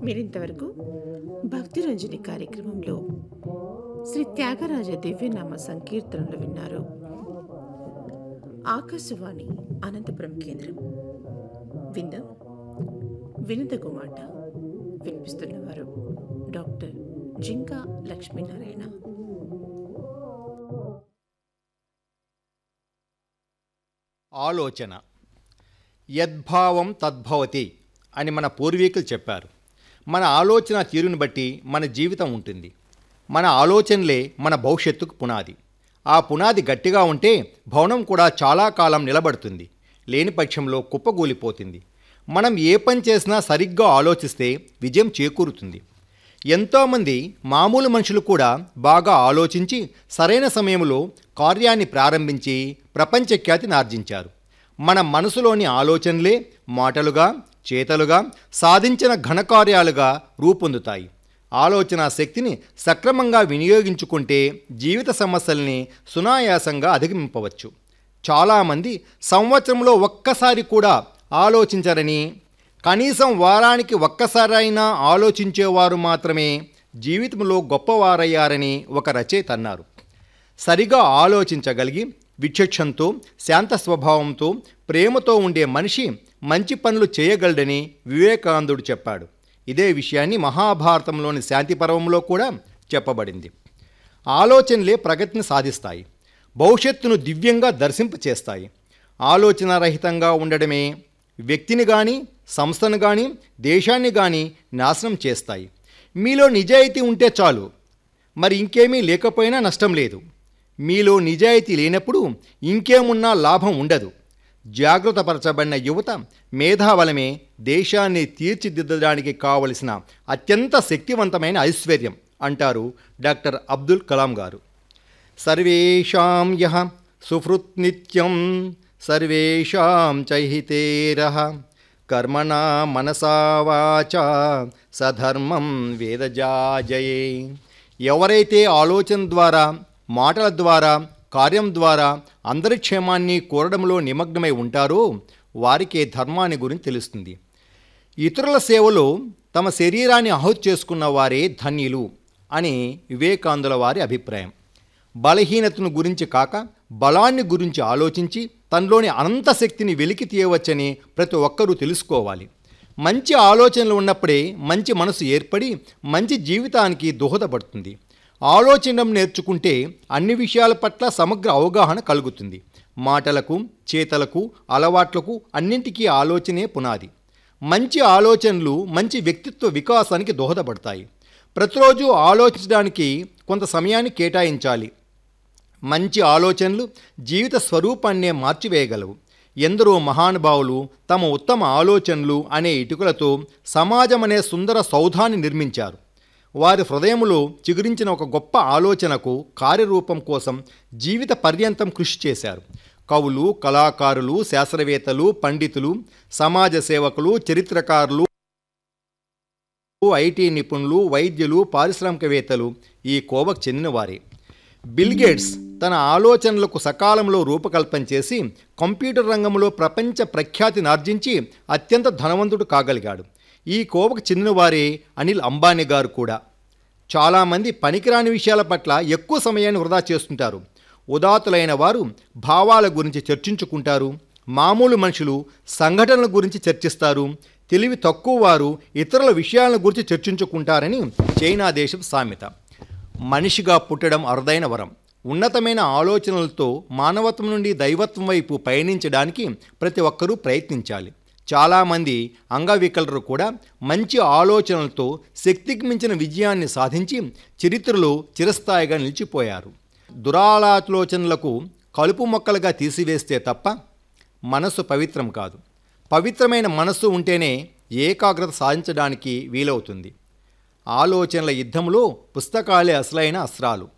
మీరింతవరకు భక్తి రంజని కార్యక్రమంలో శ్రీ త్యాగరాజ దివ్యనామ సంకీర్తనలు విన్నారు ఆకాశవాణి అనంతపురం కేంద్రం విందాం వినదగు మాట వినిపిస్తున్నవారు డాక్టర్ జింకా లక్ష్మీనారాయణ ఆలోచన యద్భావం తద్భవతి అని మన పూర్వీకులు చెప్పారు మన ఆలోచన తీరుని బట్టి మన జీవితం ఉంటుంది మన ఆలోచనలే మన భవిష్యత్తుకు పునాది ఆ పునాది గట్టిగా ఉంటే భవనం కూడా చాలా కాలం నిలబడుతుంది లేని పక్షంలో కుప్పగూలిపోతుంది మనం ఏ పని చేసినా సరిగ్గా ఆలోచిస్తే విజయం చేకూరుతుంది ఎంతోమంది మామూలు మనుషులు కూడా బాగా ఆలోచించి సరైన సమయంలో కార్యాన్ని ప్రారంభించి ప్రపంచ ఖ్యాతిని ఆర్జించారు మన మనసులోని ఆలోచనలే మాటలుగా చేతలుగా సాధించిన ఘనకార్యాలుగా రూపొందుతాయి ఆలోచన శక్తిని సక్రమంగా వినియోగించుకుంటే జీవిత సమస్యల్ని సునాయాసంగా అధిగమింపవచ్చు చాలామంది సంవత్సరంలో ఒక్కసారి కూడా ఆలోచించరని కనీసం వారానికి ఒక్కసారైనా ఆలోచించేవారు మాత్రమే జీవితంలో గొప్పవారయ్యారని ఒక రచయిత అన్నారు సరిగా ఆలోచించగలిగి విచక్షణతో శాంత స్వభావంతో ప్రేమతో ఉండే మనిషి మంచి పనులు చేయగలడని వివేకానందుడు చెప్పాడు ఇదే విషయాన్ని మహాభారతంలోని శాంతి పర్వంలో కూడా చెప్పబడింది ఆలోచనలే ప్రగతిని సాధిస్తాయి భవిష్యత్తును దివ్యంగా దర్శింపచేస్తాయి ఆలోచన రహితంగా ఉండడమే వ్యక్తిని కానీ సంస్థను కానీ దేశాన్ని కానీ నాశనం చేస్తాయి మీలో నిజాయితీ ఉంటే చాలు మరి ఇంకేమీ లేకపోయినా నష్టం లేదు మీలో నిజాయితీ లేనప్పుడు ఇంకేమున్నా లాభం ఉండదు జాగృతపరచబడిన యువత మేధాబలమే దేశాన్ని తీర్చిదిద్దడానికి కావలసిన అత్యంత శక్తివంతమైన ఐశ్వర్యం అంటారు డాక్టర్ అబ్దుల్ కలాం గారు సర్వేషాం యః సుహృత్ నిత్యం సర్వేషాం చైహితేరః కర్మణా మనసా వాచా సధర్మం వేదజాజయే ఎవరైతే ఆలోచన ద్వారా మాటల ద్వారా కార్యం ద్వారా అందరి క్షేమాన్ని కోరడంలో నిమగ్నమై ఉంటారో వారికే ధర్మాన్ని గురించి తెలుస్తుంది ఇతరుల సేవలో తమ శరీరాన్ని ఆహుతి చేసుకున్న వారే ధన్యులు అని వివేకానందుల వారి అభిప్రాయం బలహీనతను గురించి కాక బలాన్ని గురించి ఆలోచించి తనలోని అనంత శక్తిని వెలికి తీయవచ్చని ప్రతి ఒక్కరూ తెలుసుకోవాలి మంచి ఆలోచనలు ఉన్నప్పుడే మంచి మనసు ఏర్పడి మంచి జీవితానికి దోహదపడుతుంది ఆలోచనడం నేర్చుకుంటే అన్ని విషయాల పట్ల సమగ్ర అవగాహన కలుగుతుంది మాటలకు చేతలకు అలవాట్లకు అన్నింటికీ ఆలోచనే పునాది మంచి ఆలోచనలు మంచి వ్యక్తిత్వ వికాసానికి దోహదపడతాయి ప్రతిరోజు ఆలోచించడానికి కొంత సమయాన్ని కేటాయించాలి మంచి ఆలోచనలు జీవిత స్వరూపాన్నే మార్చివేయగలవు ఎందరో మహానుభావులు తమ ఉత్తమ ఆలోచనలు అనే ఇటుకలతో సమాజం అనే సుందర సౌధాన్ని నిర్మించారు వారి హృదయములో చిగురించిన ఒక గొప్ప ఆలోచనకు కార్యరూపం కోసం జీవిత పర్యంతం కృషి చేశారు కవులు కళాకారులు శాస్త్రవేత్తలు పండితులు సమాజ సేవకులు చరిత్రకారులు ఐటీ నిపుణులు వైద్యులు పారిశ్రామికవేత్తలు ఈ కోవకు చెందినవారే బిల్ గేట్స్ తన ఆలోచనలకు సకాలంలో రూపకల్పన చేసి కంప్యూటర్ రంగంలో ప్రపంచ ప్రఖ్యాతిని ఆర్జించి అత్యంత ధనవంతుడు కాగలిగాడు ఈ కోవకు చెందినవారే అనిల్ అంబానీ గారు కూడా చాలామంది పనికిరాని విషయాల పట్ల ఎక్కువ సమయాన్ని వృధా చేస్తుంటారు ఉదాతులైన వారు భావాల గురించి చర్చించుకుంటారు మామూలు మనుషులు సంఘటనల గురించి చర్చిస్తారు తెలివి తక్కువ వారు ఇతరుల విషయాల గురించి చర్చించుకుంటారని చైనా దేశం సామెత మనిషిగా పుట్టడం అరుదైన వరం ఉన్నతమైన ఆలోచనలతో మానవత్వం నుండి దైవత్వం వైపు పయనించడానికి ప్రతి ఒక్కరూ ప్రయత్నించాలి చాలామంది అంగవికలరు కూడా మంచి ఆలోచనలతో శక్తికి మించిన విజయాన్ని సాధించి చరిత్రలో చిరస్థాయిగా నిలిచిపోయారు దురాలోచనలకు కలుపు మొక్కలుగా తీసివేస్తే తప్ప మనస్సు పవిత్రం కాదు పవిత్రమైన మనస్సు ఉంటేనే ఏకాగ్రత సాధించడానికి వీలవుతుంది ఆలోచనల యుద్ధంలో పుస్తకాలే అసలైన అస్త్రాలు